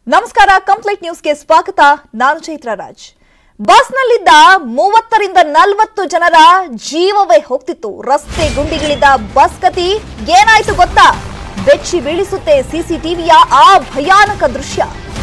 ನಮಸ್ಕಾರ ಕಂಪ್ಲೀಟ್ ನ್ಯೂಸ್ಗೆ ಸ್ವಾಗತ ನಾನು ಚೈತ್ರ ರಾಜ್ ಬಸ್ನಲ್ಲಿದ್ದ ಮೂವತ್ತರಿಂದ ನಲವತ್ತು ಜನರ ಜೀವವೇ ಹೋಗ್ತಿತ್ತು ರಸ್ತೆ ಗುಂಡಿಗಿಳಿದ ಬಸ್ ಗತಿ ಏನಾಯ್ತು ಗೊತ್ತಾ ಬೆಚ್ಚಿ ಬೀಳಿಸುತ್ತೆ ಸಿಸಿಟಿವಿಯ ಆ ಭಯಾನಕ ದೃಶ್ಯ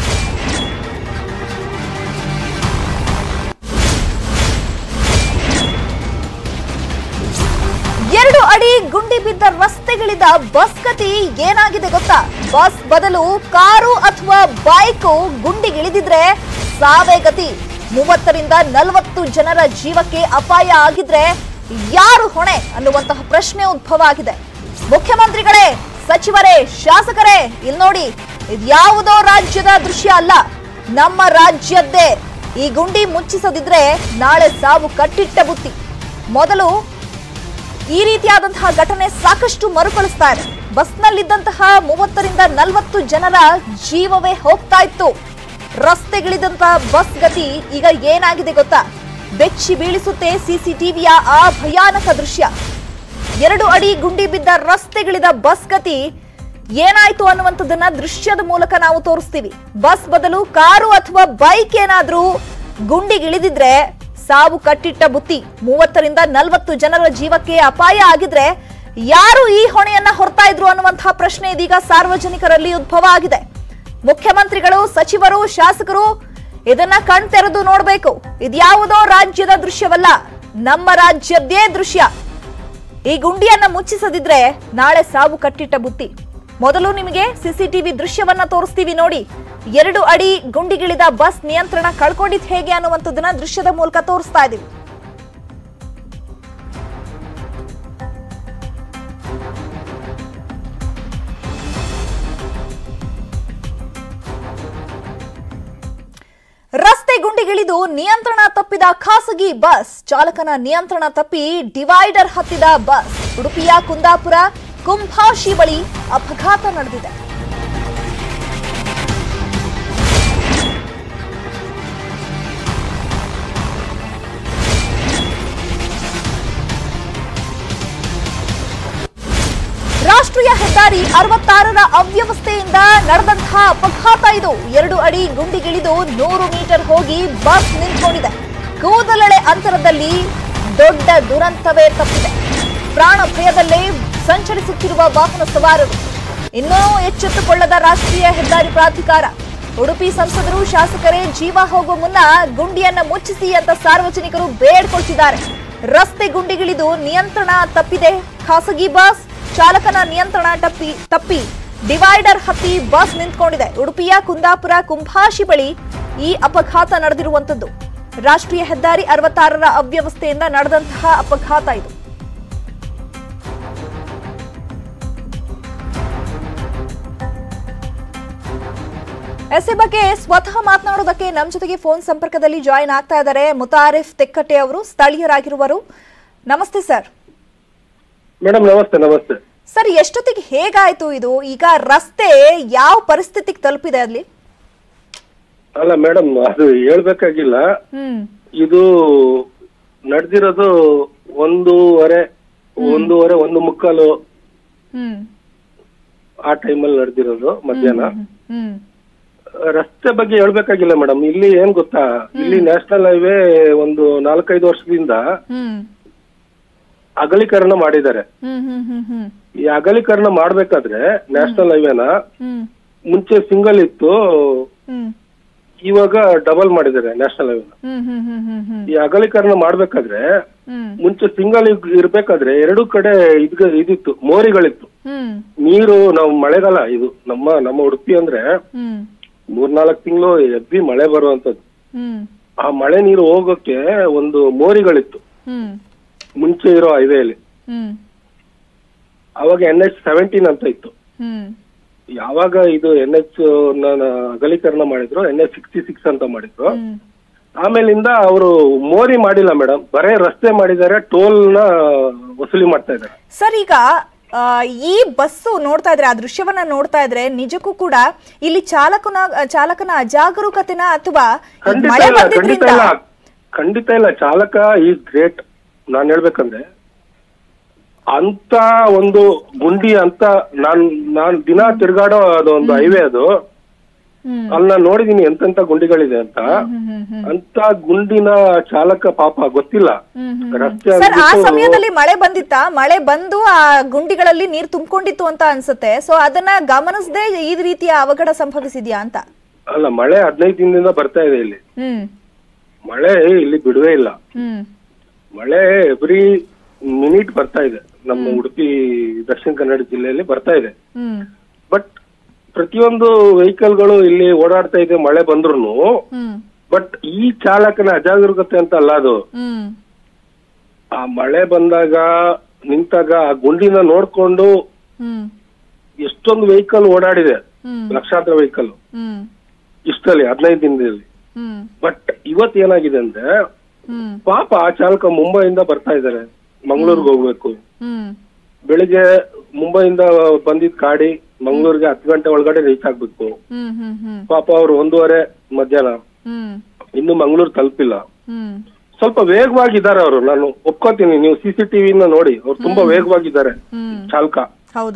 ಎರಡು ಅಡಿ ಗುಂಡಿ ಬಿದ್ದ ರಸ್ತೆಗಳಿದ ಬಸ್ ಗತಿ ಏನಾಗಿದೆ ಗೊತ್ತಾ ಬಸ್ ಬದಲು ಕಾರು ಅಥವಾ ಬೈಕು ಗುಂಡಿಗಿಳಿದಿದ್ರೆ ಸಾವೇ ಗತಿ ಮೂವತ್ತರಿಂದ ನಲವತ್ತು ಜನರ ಜೀವಕ್ಕೆ ಅಪಾಯ ಆಗಿದ್ರೆ ಯಾರು ಹೊಣೆ ಅನ್ನುವಂತಹ ಪ್ರಶ್ನೆ ಉದ್ಭವ ಆಗಿದೆ ಮುಖ್ಯಮಂತ್ರಿಗಳೇ ಸಚಿವರೇ ಶಾಸಕರೇ ಇಲ್ಲಿ ನೋಡಿ ಇದ್ಯಾವುದೋ ರಾಜ್ಯದ ದೃಶ್ಯ ಅಲ್ಲ ನಮ್ಮ ರಾಜ್ಯದ್ದೇ ಈ ಗುಂಡಿ ಮುಚ್ಚಿಸದಿದ್ರೆ ನಾಳೆ ಸಾವು ಕಟ್ಟಿಟ್ಟ ಬುತ್ತಿ ಮೊದಲು ಈ ರೀತಿಯಾದಂತಹ ಘಟನೆ ಸಾಕಷ್ಟು ಮರುಕಳಿಸ್ತಾ ಇದೆ ಬಸ್ನಲ್ಲಿದ್ದಂತಹ ಮೂವತ್ತರಿಂದ ನಲವತ್ತು ಜನರ ಜೀವವೇ ಹೋಗ್ತಾ ಇತ್ತು ರಸ್ತೆಗಿಳಿದಂತಹ ಬಸ್ ಗತಿ ಈಗ ಏನಾಗಿದೆ ಗೊತ್ತಾ ಬೆಚ್ಚಿ ಬೀಳಿಸುತ್ತೆ ಸಿಸಿಟಿವಿಯ ಆ ಭಯಾನಕ ದೃಶ್ಯ ಎರಡು ಅಡಿ ಗುಂಡಿ ಬಿದ್ದ ರಸ್ತೆಗಿಳಿದ ಬಸ್ ಗತಿ ಏನಾಯ್ತು ಅನ್ನುವಂಥದ್ದನ್ನ ದೃಶ್ಯದ ಮೂಲಕ ನಾವು ತೋರಿಸ್ತೀವಿ ಬಸ್ ಬದಲು ಕಾರು ಅಥವಾ ಬೈಕ್ ಏನಾದ್ರೂ ಗುಂಡಿಗಿಳಿದಿದ್ರೆ ಸಾವು ಕಟ್ಟಿಟ್ಟ ಬುತ್ತಿ ಮೂವತ್ತರಿಂದ ನಲವತ್ತು ಜನರ ಜೀವಕ್ಕೆ ಅಪಾಯ ಆಗಿದ್ರೆ ಯಾರು ಈ ಹೊಣೆಯನ್ನ ಹೊರ್ತಾ ಇದ್ರು ಅನ್ನುವಂತಹ ಪ್ರಶ್ನೆ ಇದೀಗ ಸಾರ್ವಜನಿಕರಲ್ಲಿ ಉದ್ಭವ ಆಗಿದೆ ಮುಖ್ಯಮಂತ್ರಿಗಳು ಸಚಿವರು ಶಾಸಕರು ಇದನ್ನ ಕಣ್ತೆರೆದು ನೋಡಬೇಕು ಇದ್ಯಾವುದೋ ರಾಜ್ಯದ ದೃಶ್ಯವಲ್ಲ ನಮ್ಮ ರಾಜ್ಯದ್ದೇ ದೃಶ್ಯ ಈ ಗುಂಡಿಯನ್ನ ಮುಚ್ಚಿಸದಿದ್ರೆ ನಾಳೆ ಸಾವು ಕಟ್ಟಿಟ್ಟ ಬುತ್ತಿ ಮೊದಲು ನಿಮಗೆ ಸಿಸಿಟಿವಿ ದೃಶ್ಯವನ್ನ ತೋರಿಸ್ತೀವಿ ನೋಡಿ ಎರಡು ಅಡಿ ಗುಂಡಿಗಿಳಿದ ಬಸ್ ನಿಯಂತ್ರಣ ಕಳ್ಕೊಂಡಿದ್ ಹೇಗೆ ಅನ್ನುವಂಥದ್ದನ್ನ ದೃಶ್ಯದ ಮೂಲಕ ತೋರಿಸ್ತಾ ಇದೀವಿ ರಸ್ತೆ ಗುಂಡಿಗಿಳಿದು ನಿಯಂತ್ರಣ ತಪ್ಪಿದ ಖಾಸಗಿ ಬಸ್ ಚಾಲಕನ ನಿಯಂತ್ರಣ ತಪ್ಪಿ ಡಿವೈಡರ್ ಹತ್ತಿದ ಬಸ್ ಉಡುಪಿಯ ಕುಂದಾಪುರ ಕುಂಭಾಶಿ ಬಳಿ ಅಪಘಾತ ನಡೆದಿದೆ ರಾಷ್ಟ್ರೀಯ ಹೆದ್ದಾರಿ ಅರವತ್ತಾರರ ಅವ್ಯವಸ್ಥೆಯಿಂದ ನಡೆದಂತಹ ಅಪಘಾತ ಇದು ಎರಡು ಅಡಿ ಗುಂಡಿಗಿಳಿದು ನೂರು ಮೀಟರ್ ಹೋಗಿ ಬಸ್ ನಿಂತ್ಕೊಂಡಿದೆ ಕೂದಲೆಳೆ ಅಂತರದಲ್ಲಿ ದೊಡ್ಡ ದುರಂತವೇ ತಪ್ಪಿದೆ ಪ್ರಾಣ ಭಯದಲ್ಲೇ ಸಂಚರಿಸುತ್ತಿರುವ ವಾಹನ ಸವಾರರು ಇನ್ನೂ ಎಚ್ಚೆತ್ತುಕೊಳ್ಳದ ರಾಷ್ಟ್ರೀಯ ಹೆದ್ದಾರಿ ಪ್ರಾಧಿಕಾರ ಉಡುಪಿ ಸಂಸದರು ಶಾಸಕರೇ ಜೀವ ಹೋಗುವ ಮುನ್ನ ಗುಂಡಿಯನ್ನ ಮುಚ್ಚಿಸಿ ಅಂತ ಸಾರ್ವಜನಿಕರು ಬೇಡ್ಕೊಳ್ತಿದ್ದಾರೆ ರಸ್ತೆ ಗುಂಡಿಗಿಳಿದು ನಿಯಂತ್ರಣ ತಪ್ಪಿದೆ ಖಾಸಗಿ ಬಸ್ ಚಾಲಕನ ನಿಯಂತ್ರಣ ತಪ್ಪಿ ತಪ್ಪಿ ಡಿವೈಡರ್ ಹತ್ತಿ ಬಸ್ ನಿಂತ್ಕೊಂಡಿದೆ ಉಡುಪಿಯ ಕುಂದಾಪುರ ಕುಂಭಾಶಿ ಬಳಿ ಈ ಅಪಘಾತ ನಡೆದಿರುವಂತದ್ದು ರಾಷ್ಟ್ರೀಯ ಹೆದ್ದಾರಿ ಅರವತ್ತಾರರ ಅವ್ಯವಸ್ಥೆಯಿಂದ ನಡೆದಂತಹ ಅಪಘಾತ ಇದು ಎಸ್ ಈ ಬಗ್ಗೆ ಸ್ವತಃ ಮಾತನಾಡೋದಕ್ಕೆ ನಮ್ಮ ಜೊತೆಗೆ ಫೋನ್ ಸಂಪರ್ಕದಲ್ಲಿ ಜಾಯಿನ್ ಆಗ್ತಾ ಇದ್ದಾರೆ ಮುತಾರಿಫ್ ತೆಕ್ಕಟ್ಟೆ ಅವರು ಸ್ಥಳೀಯರಾಗಿರುವರು ನಮಸ್ತೆ ಸರ್ ಮೇಡಮ್ ನಮಸ್ತೆ ನಮಸ್ತೆ ಸರ್ ಎಷ್ಟೊತ್ತಿಗೆ ಹೇಗಾಯ್ತು ಇದು ಈಗ ರಸ್ತೆ ಯಾವ ಪರಿಸ್ಥಿತಿಗೆ ತಲುಪಿದೆ ಅಲ್ಲಿ ಅಲ್ಲ ಮೇಡಮ್ ಅದು ಹೇಳ್ಬೇಕಾಗಿಲ್ಲ ಹ್ಮ್ ಇದು ನಡೆದಿರೋದು ಒಂದೂವರೆ ಒಂದೂವರೆ ಒಂದು ಮುಕ್ಕಾಲು ಹ್ಮ್ ಆ ಟೈಮಲ್ಲಿ ನಡೆದಿರೋದು ಮಧ್ಯಾಹ್ನ ಹ್ಮ್ ರಸ್ತೆ ಬಗ್ಗೆ ಹೇಳ್ಬೇಕಾಗಿಲ್ಲ ಮೇಡಮ್ ಇಲ್ಲಿ ಏನ್ ಗೊತ್ತಾ ಇಲ್ಲಿ ನ್ಯಾಷನಲ್ ಹೈವೇ ಒಂದು ನಾಲ್ಕೈದು ವರ್ಷದಿಂದ ಹ್ಮ್ ಅಗಲೀಕರಣ ಮಾಡಿದ್ದಾರೆ ಹ್ಮ್ ಹ್ಮ್ ಹ್ಮ್ ಹ್ಮ್ ಈ ಅಗಲೀಕರಣ ಮಾಡ್ಬೇಕಾದ್ರೆ ನ್ಯಾಷನಲ್ ಹೈವೇನ ಹ್ಮ್ ಮುಂಚೆ ಸಿಂಗಲ್ ಇತ್ತು ಹ್ಮ್ ಇವಾಗ ಡಬಲ್ ಮಾಡಿದ್ದಾರೆ ನ್ಯಾಷನಲ್ ಹೈವೇನ ಹ್ಮ್ ಹ್ಮ್ ಹ್ಮ್ ಹ್ಮ್ ಹ್ಮ್ ಈ ಅಗಲೀಕರಣ ಮಾಡ್ಬೇಕಾದ್ರೆ ಹ್ಮ್ ಮುಂಚೆ ಸಿಂಗಲ್ ಇರ್ಬೇಕಾದ್ರೆ ಎರಡು ಕಡೆ ಇದ್ ಇದಿತ್ತು ಮೋರಿಗಳಿತ್ತು ಹ್ಮ್ ನೀರು ನಾವು ಮಳೆಗಾಲ ಇದು ನಮ್ಮ ನಮ್ಮ ಉಡುಪಿ ಅಂದ್ರೆ ಹ್ಮ್ ಮೂರ್ನಾಲ್ಕು ತಿಂಗಳು ಎಬ್ಬಿ ಮಳೆ ಬರುವಂತದ್ದು ಹ್ಮ್ ಆ ಮಳೆ ನೀರು ಹೋಗೋಕೆ ಒಂದು ಮೋರಿಗಳಿತ್ತು ಹ್ಮ್ ಮುಂಚೆ ಇರೋ ಹೈವೇಲಿ ಹ್ಮ್ ಅವಾಗ ಎನ್ ಎಚ್ ಸೆವೆಂಟೀನ್ ಅಂತ ಇತ್ತು ಹ್ಮ್ ಯಾವಾಗ ಇದು ಎನ್ ಎಚ್ ಅಗಲೀಕರಣ ಮಾಡಿದ್ರು ಎನ್ ಎಚ್ ಸಿಕ್ಸ್ಟಿ ಸಿಕ್ಸ್ ಅಂತ ಮಾಡಿದ್ರು ಹ್ಮ್ ಆಮೇಲಿಂದ ಅವರು ಮೋರಿ ಮಾಡಿಲ್ಲ ಮೇಡಮ್ ಬರೇ ರಸ್ತೆ ಮಾಡಿದ್ದಾರೆ ಟೋಲ್ ನ ವಸೂಲಿ ಮಾಡ್ತಾ ಇದ್ದಾರೆ ಸರ್ ಈಗ ಆ, ಈ ಬಸ್ಸು ನೋಡ್ತಾ ಇದ್ರೆ ಆ ದೃಶ್ಯವನ್ನ ನೋಡ್ತಾ ಇದ್ರೆ ನಿಜಕ್ಕೂ ಕೂಡ ಇಲ್ಲಿ ಚಾಲಕನ ಚಾಲಕನ ಅಜಾಗರೂಕತೆನ ಅಥವಾ ಈ ಖಂಡಿತ ಮಳೆ ಇಲ್ಲ ಖಂಡಿತ ಬಂದಿದ್ರಿಂದ ಇಲ್ಲ ಖಂಡಿತ ಇಲ್ಲ ಚಾಲಕ ಈಸ್ ಗ್ರೇಟ್ ನಾನ್ ಹೇಳ್ಬೇಕಂದ್ರೆ ಅಂತ ಒಂದು ಗುಂಡಿ ಅಂತ ನಾನ್ ನಾನ್ ದಿನ ತಿರ್ಗಾಡೋ ಅದೊಂದು ಹೈವೇ ಅದು ಹ್ಮ್ ಅಲ್ಲಿ ನಾನು ನೋಡಿದೀನಿ ಎಂತೆಂತ ಗುಂಡಿಗಳಿದೆ ಅಂತ ಹ್ಮ್ ಹ್ಮ್ ಹ್ಮ್ ಅಂತ ಗುಂಡಿನ ಚಾಲಕ ಪಾಪ ಗೊತ್ತಿಲ್ಲ ಹ್ಮ್ ಹ್ಮ್ ರಸ್ತೆ ಸರ್ ಆ ಅಂದ್ಬಿಟ್ಟು- ಸಮಯದಲ್ಲಿ ಮಳೆ ಬಂದಿತ್ತಾ ಮಳೆ ಬಂದು ಆ ಗುಂಡಿಗಳಲ್ಲಿ ನೀರ್ ತುಂಬಿಕೊಂಡಿತ್ತು ಅಂತ ಅನ್ಸುತ್ತೆ ಸೊ ಅದನ್ನ ಗಮನಿಸದೆ ಈ ರೀತಿಯ ಅವಘಡ ಸಂಭವಿಸಿದ್ಯಾ ಅಂತ ಅಲ್ಲ ಮಳೆ ಹದಿನೈದು ದಿನದಿಂದ ಬರ್ತಾ ಇದೆ ಇಲ್ಲಿ ಹ್ಮ್ ಮಳೆ ಇಲ್ಲಿ ಬಿಡುವೇ ಇಲ್ಲ ಹ್ಮ್ ಮಳೆ ಎವ್ರಿ ಮಿನಿಟ್ ಬರ್ತಾ ಇದೆ ನಮ್ಮ ಉಡುಪಿ ದಕ್ಷಿಣ ಕನ್ನಡ ಜಿಲ್ಲೆಯಲ್ಲಿ ಬರ್ತಾ ಇದೆ ಹ್ಮ್ ಬಟ್ ಪ್ರತಿಯೊಂದು ವೆಹಿಕಲ್ಗಳು ಇಲ್ಲಿ ಓಡಾಡ್ತಾ ಇದೆ ಮಳೆ ಬಂದ್ರು ಹ್ಮ್ ಬಟ್ ಈ ಚಾಲಕನ ಅಜಾಗರೂಕತೆ ಅಂತ ಅಲ್ಲ ಅದು ಹ್ಮ್ ಆ ಮಳೆ ಬಂದಾಗ ನಿಂತಾಗ ಆ ಗುಂಡಿನ ನೋಡ್ಕೊಂಡು ಹ್ಮ್ ಎಷ್ಟೊಂದು ವೆಹಿಕಲ್ ಓಡಾಡಿದೆ ಹ್ಮ್ ಲಕ್ಷಾಂತರ ವೆಹಿಕಲ್ ಹ್ಮ್ ಇಷ್ಟಲ್ಲಿ ಹದಿನೈದು ದಿನದಲ್ಲಿ ಹ್ಮ್ ಬಟ್ ಇವತ್ ಏನಾಗಿದೆ ಅಂದ್ರೆ ಹ್ಮ್ ಪಾಪ ಆ ಚಾಲಕ ಮುಂಬೈಯಿಂದ ಬರ್ತಾ ಇದ್ದಾರೆ ಮಂಗಳೂರಿಗೆ ಹೋಗ್ಬೇಕು ಹ್ಮ್ ಬೆಳಿಗ್ಗೆ ಮುಂಬೈಯಿಂದ ಬಂದಿದ್ ಗಾಡಿ ಮಂಗಳೂರಿಗೆ ಹತ್ತು ಗಂಟೆ ಒಳಗಡೆ ರೀಚ್ ಆಗ್ಬೇಕು ಹ್ಮ್ ಹ್ಮ್ ಹ್ಮ್ ಪಾಪ ಅವ್ರು ಒಂದೂವರೆ ಮಧ್ಯಾಹ್ನ ಹ್ಮ್ ಇನ್ನು ಮಂಗಳೂರು ತಲುಪಿಲ್ಲ ಹ್ಮ್ ಸ್ವಲ್ಪ ವೇಗವಾಗಿದ್ದಾರೆ ಅವರು ನಾನು ಒಪ್ಕೋತೀನಿ ನೀವು ಸಿ ಸಿ ಟಿವಿನ ನೋಡಿ ಅವ್ರು ತುಂಬಾ ವೇಗವಾಗಿದ್ದಾರೆ ಹ್ಮ್ ಚಾಲಕ ಹೌದು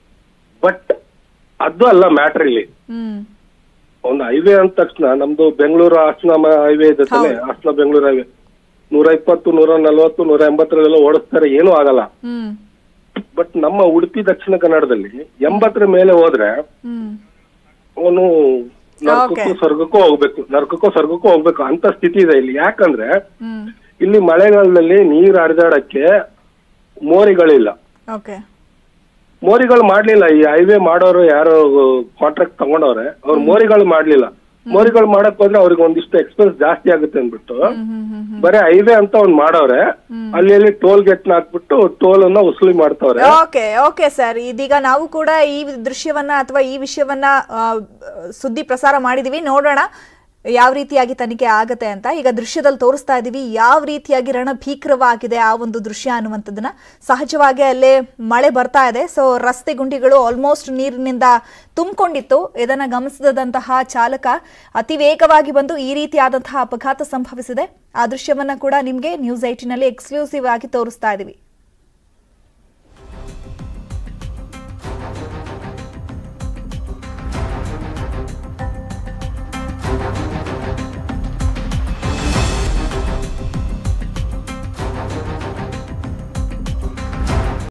ಬಟ್ ಅದು ಅಲ್ಲ ಮ್ಯಾಟ್ರ್ ಇಲ್ಲಿ ಹ್ಮ್ ಒಂದು ಹೈವೇ ಅಂದ ತಕ್ಷಣ ನಮ್ದು ಬೆಂಗಳೂರು ಹಾಸನ ಹೈವೇ ಇದೆ ತಾನೆ ಹಾಸನ ಬೆಂಗಳೂರು ಹೈವೇ ನೂರ ಇಪ್ಪತ್ತು ನೂರ ನಲ್ವತ್ತು ನೂರ ಎಂಬತ್ತರಲ್ಲೆಲ್ಲ ಓಡಿಸ್ತಾರೆ ಏನೂ ಆಗಲ್ಲ ಹ್ಮ್ ಬಟ್ ನಮ್ಮ ಉಡುಪಿ ದಕ್ಷಿಣ ಕನ್ನಡದಲ್ಲಿ ಎಂಬತ್ತರ ಮೇಲೆ ಹೋದ್ರೆ ಹ್ಮ್ ಅವನು ನರಕಕ್ಕೂ ಸ್ವರ್ಗಕ್ಕೂ ಹೋಗ್ಬೇಕು ನರಕಕ್ಕೂ ಸ್ವರ್ಗಕ್ಕೂ ಹೋಗ್ಬೇಕು ಅಂತ ಸ್ಥಿತಿ ಇದೆ ಇಲ್ಲಿ ಯಾಕಂದ್ರೆ ಹ್ಮ್ ಇಲ್ಲಿ ಮಳೆಗಾಲದಲ್ಲಿ ನೀರ್ ಹರಿದಾಡಕ್ಕೆ ಮೋರಿಗಳಿಲ್ಲ ಓಕೆ ಮೋರಿಗಳು ಮಾಡ್ಲಿಲ್ಲ ಈ ಹೈವೇ ಮಾಡೋರು ಯಾರು ಕಾಂಟ್ರಾಕ್ಟ್ ತಗೊಂಡವ್ರೆ ಅವ್ರು ಮೋರಿಗಳು ಮಾಡ್ಲಿಲ್ಲ ಮೋರಿಗಳು ಮಾಡಕ್ ಹೋದ್ರೆ ಅವ್ರಿಗೆ ಒಂದಿಷ್ಟು ಎಕ್ಸ್ಪೆನ್ಸ್ ಜಾಸ್ತಿ ಆಗುತ್ತೆ ಅಂದ್ಬಿಟ್ಟು ಹ್ಮ್ ಹ್ಮ್ ಹ್ಮ್ ಹ್ಮ್ ಬರೀ ಹೈವೇ ಅಂತ ಒಂದ್ ಮಾಡವ್ರೆ ಅಲ್ಲಿ ಅಲ್ಲಿ ಟೋಲ್ ಗೇಟ್ ನ ಹಾಕ್ಬಿಟ್ಟು ಟೋಲ್ ಅನ್ನ ವಸೂಲಿ ಮಾಡ್ತವ್ರೆ ಓಕೆ ಓಕೆ ಸರ್ ಇದೀಗ ನಾವು ಕೂಡ ಈ ದೃಶ್ಯವನ್ನ ಅಥವಾ ಈ ವಿಷಯವನ್ನ ಆ, ಸುದ್ದಿ ಪ್ರಸಾರ ಮಾಡಿದೀವಿ ನೋಡೋಣ ಯಾವ ರೀತಿಯಾಗಿ ತನಿಖೆ ಆಗತ್ತೆ ಅಂತ ಈಗ ದೃಶ್ಯದಲ್ಲಿ ತೋರಿಸ್ತಾ ಇದೀವಿ ಯಾವ ರೀತಿಯಾಗಿ ರಣಭೀಕರವಾಗಿದೆ ಆ ಒಂದು ದೃಶ್ಯ ಅನ್ನುವಂಥದ್ದನ್ನ ಸಹಜವಾಗಿ ಅಲ್ಲೇ ಮಳೆ ಬರ್ತಾ ಇದೆ ಸೊ ರಸ್ತೆ ಗುಂಡಿಗಳು ಆಲ್ಮೋಸ್ಟ್ ನೀರಿನಿಂದ ತುಂಬಿಕೊಂಡಿತ್ತು ಇದನ್ನ ಗಮನಿಸಿದಂತಹ ಚಾಲಕ ಅತಿ ವೇಗವಾಗಿ ಬಂದು ಈ ರೀತಿಯಾದಂತಹ ಅಪಘಾತ ಸಂಭವಿಸಿದೆ ಆ ದೃಶ್ಯವನ್ನ ಕೂಡ ನಿಮಗೆ ನ್ಯೂಸ್ ಏಟಿನಲ್ಲಿ ಎಕ್ಸ್ಕ್ಲೂಸಿವ್ ಆಗಿ ತೋರಿಸ್ತಾ ಇದೀವಿ